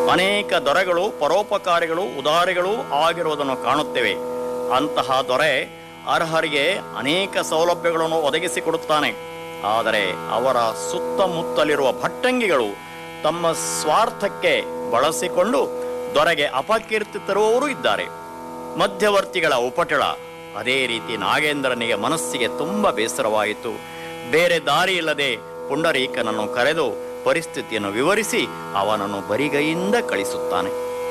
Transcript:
ಅನೇಕ ದೊರೆಗಳು ಪರೋಪಕಾರಿಗಳು ಉದಾರಿಗಳು ಆಗಿರುವುದನ್ನು ಕಾಣುತ್ತೇವೆ ಅಂತಹ ದೊರೆ ಅರ್ಹರಿಗೆ ಅನೇಕ ಸೌಲಭ್ಯಗಳನ್ನು ಒದಗಿಸಿಕೊಡುತ್ತಾನೆ ಆದರೆ ಅವರ ಸುತ್ತಮುತ್ತಲಿರುವ ಭಟ್ಟಂಗಿಗಳು ತಮ್ಮ ಸ್ವಾರ್ಥಕ್ಕೆ ಬಳಸಿಕೊಂಡು ದೊರೆಗೆ ಅಪಕೀರ್ತಿ ತರುವವರೂ ಇದ್ದಾರೆ ಮಧ್ಯವರ್ತಿಗಳ ಉಪಟಳ ಅದೇ ರೀತಿ ನಾಗೇಂದ್ರನಿಗೆ ಮನಸ್ಸಿಗೆ ತುಂಬ ಬೇಸರವಾಯಿತು ಬೇರೆ ದಾರಿ ಇಲ್ಲದೆ ಪುಂಡರೀಕನನ್ನು ಕರೆದು ಪರಿಸ್ಥಿತಿಯನ್ನು ವಿವರಿಸಿ ಅವನನ್ನು ಬರಿಗೈಯಿಂದ ಕಳಿಸುತ್ತಾನೆ